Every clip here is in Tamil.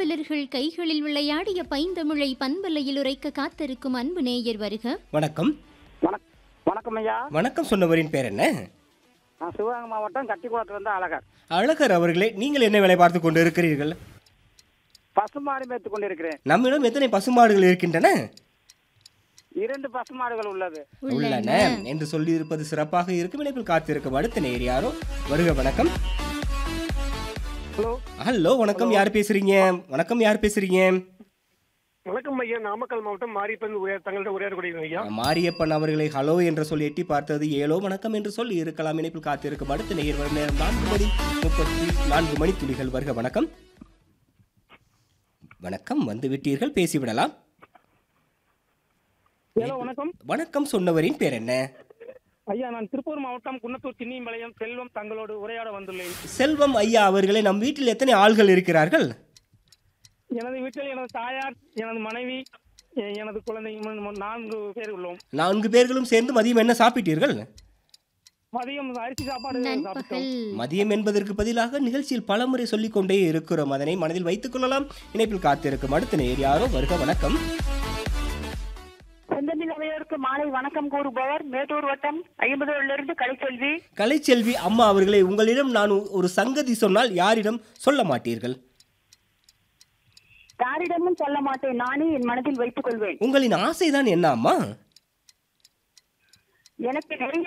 பாவலர்கள் கைகளில் விளையாடிய பைந்தமிழை பண்பலையில் உரைக்க காத்திருக்கும் அன்பு நேயர் வருக வணக்கம் வணக் வணக்கம் ஐயா வணக்கம் சொன்னவரின் பேர் என்ன நான் சிவகங்கை மாவட்டம் கட்டிக்குளத்துலேருந்து அழகர் அழகர் அவர்களே நீங்கள் என்ன வேலை பார்த்து கொண்டு இருக்கிறீர்கள் பசுமாடு மேய்த்து கொண்டிருக்கிறேன் நம்மிடம் எத்தனை பசுமாடுகள் இருக்கின்றன இரண்டு பசுமாடுகள் உள்ளது உள்ளன என்று சொல்லி இருப்பது சிறப்பாக இருக்கும் இணைப்பில் காத்திருக்கும் அடுத்த நேர் யாரோ வருக வணக்கம் ஹலோ ஹலோ வணக்கம் யார் பேசுறீங்க வணக்கம் யார் பேசுறீங்க வணக்கம் ஐயா நாமக்கல் மாவட்டம் மாரியப்பன் உயர் தங்கள்கிட்ட உரையாடக்கூடிய ஐயா மாரியப்பன் அவர்களை ஹலோ என்று சொல்லி எட்டி பார்த்தது ஏலோ வணக்கம் என்று சொல்லி இருக்கலாம் இணைப்பில் காத்திருக்கும் அடுத்த நேர் வரும் நேரம் நான்கு மணி முப்பத்தி நான்கு மணி துளிகள் வருக வணக்கம் வணக்கம் வந்து விட்டீர்கள் பேசிவிடலாம் ஹலோ வணக்கம் வணக்கம் சொன்னவரின் பேர் என்ன ஐயா நான் திருப்பூர் மாவட்டம் குன்னத்தூர் சின்னிம்பாளையம் செல்வம் தங்களோடு உரையாட வந்துள்ளேன் செல்வம் ஐயா அவர்களே நம் வீட்டில் எத்தனை ஆள்கள் இருக்கிறார்கள் எனது வீட்டில் எனது தாயார் எனது மனைவி எ- எனது குழந்தை ம- நான்கு பேர் உள்ளோம் நான்கு பேர்களும் சேர்ந்து மதியம் என்ன சாப்பிட்டீர்கள் மதியம் அரிசி சாப்பாடு சாப்பிட்டோம் நண்பகல் மதியம் என்பதற்கு பதிலாக நிகழ்ச்சியில் பலமுறை சொல்லிக் கொண்டே இருக்கிறோம் அதனை மனதில் வைத்துக் கொள்ளலாம் இணைப்பில் காத்திருக்கும் அடுத்த நேர் யாரோ வருக வணக்கம் செந்தமிழ் அவையோருக்கு மாலை வணக்கம் கூறுபவர் மேட்டூர் வட்டம் ஐம்பதுலிருந்து கலைச்செல்வி கலைச்செல்வி அம்மா அவர்களே உங்களிடம் நான் ஒரு சங்கதி சொன்னால் யாரிடம் சொல்ல மாட்டீர்கள் யாரிடமும் சொல்ல மாட்டேன் நானே என் மனதில் வைத்துக் கொள்வேன் உங்களின் ஆசைதான் என்ன அம்மா எனக்கு நிறைய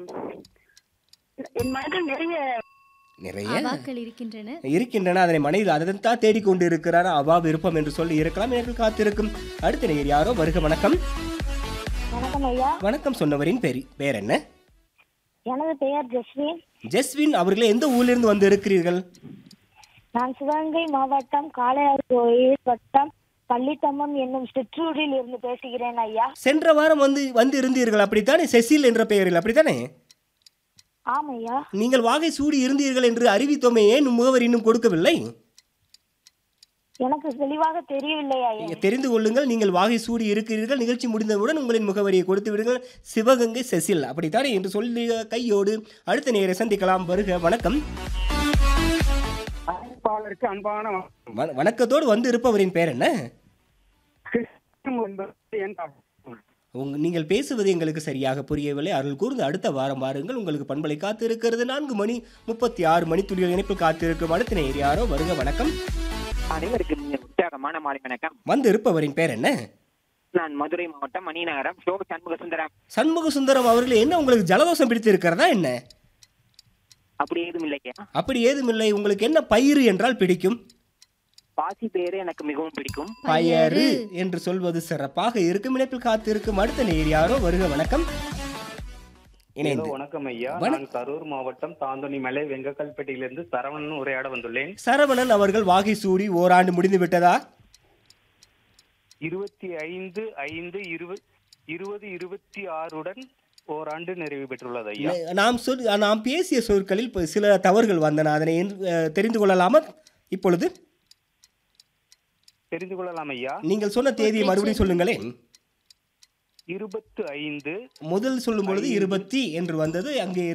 என் மனதில் நிறைய நிறைய அவாக்கள் இருக்கின்றன இருக்கின்றன அதனை மனையில் அதன் தான் தேடிக்கொண்டு இருக்கிறார் அவா விருப்பம் என்று சொல்லி இருக்கலாம் எனக்கு காத்திருக்கும் அடுத்த நேர் யாரோ வருக வணக்கம் வணக்கம் ஐயா வணக்கம் சொன்னவரின் பேர் பேர் என்ன எனது பெயர் ஜஸ்வின் ஜெஸ்வின் அவர்களே எந்த ஊரிலிருந்து வந்து இருக்கிறீர்கள் நான் சிவகங்கை மாவட்டம் காளையார் கோயில் வட்டம் பள்ளித்தம்மம் என்னும் சிற்றூரில் இருந்து பேசுகிறேன் ஐயா சென்ற வாரம் வந்து வந்து இருந்தீர்கள் அப்படித்தானே செசில் என்ற பெயரில் அப்படித்தானே ஆம் ஐயா நீங்கள் வாகை சூடி இருந்தீர்கள் என்று அறிவித்தோமே ஏன் முகவர் இன்னும் கொடுக்கவில்லை எனக்கு தெளிவாக தெரியவில்லை ஐயா தெரிந்து கொள்ளுங்கள் நீங்கள் வாகை சூடி இருக்கிறீர்கள் நிகழ்ச்சி முடிந்தவுடன் உங்களின் முகவரியை கொடுத்து விடுங்கள் சிவகங்கை செசில் அப்படித்தானே என்று சொல்லி கையோடு அடுத்த நேரை சந்திக்கலாம் வருக வணக்கம் அழைப்பாளருக்கு அன்பான வணக்கம். வ- வணக்கத்தோடு வந்து இருப்பவரின் பேர் என்ன கிறிஸ்துவம் என்பது என் தாக்கம். உங்க நீங்கள் பேசுவது எங்களுக்கு சரியாக புரியவில்லை அருள் கூர்ந்து அடுத்த வாரம் வாருங்கள் உங்களுக்கு பண்பலை காத்து இருக்கிறது நான்கு மணி முப்பத்தி ஆறு மணி துளிகள் இணைப்பில் காத்திருக்கும் அடுத்த நேர் யாரோ வருக வணக்கம் அனைவருக்கும் இனிய உற்சாகமான மாலை வணக்கம் வந்து இருப்பவரின் பேர் என்ன நான் மதுரை மாவட்டம் மணிநகரம் சோ சண்முக சுந்தரம் சண்முக சுந்தரம் அவர்களே என்ன உங்களுக்கு ஜலதோஷம் பிடித்து இருக்கிறதா என்ன அப்படி ஏதும் இல்லையா அப்படி ஏதுமில்லை உங்களுக்கு என்ன பயிறு என்றால் பிடிக்கும் பாசி பேரு எனக்கு மிகவும் பிடிக்கும் பயறு என்று சொல்வது சிறப்பாக இருக்கும் இணைப்பில் காத்திருக்கும் அடுத்த நேர் யாரோ வருக வணக்கம் ஹலோ இணைந்து வணக்கம் ஐயா வணக்- நான் கரூர் மாவட்டம் தாந்தோணி மலை வெங்கக்கல்பேட்டையிலிருந்து சரவணன் உரையாட வந்துள்ளேன் சரவணன் அவர்கள் வாகை சூடி ஓராண்டு முடிந்து விட்டதா இருபத்தி ஐந்து ஐந்து இருபது இருபது இருபத்தி ஆறுடன் ஓராண்டு நிறைவு பெற்றுள்ளது ஐயா நாம் சொல் நாம் பேசிய சொற்களில் இப்ப சில தவறுகள் வந்தன அதனை என்- அஹ், தெரிந்து கொள்ளலாமா இப்பொழுது தெரிந்து கொள்ளலாம் ஐயா நீங்கள் சொன்ன தேதியை மறுபடியும் சொல்லுங்களேன் இருபத்து ஐந்து முதல் சொல்லும் பொழுது இருபத்தி என்று வந்தது அங்கே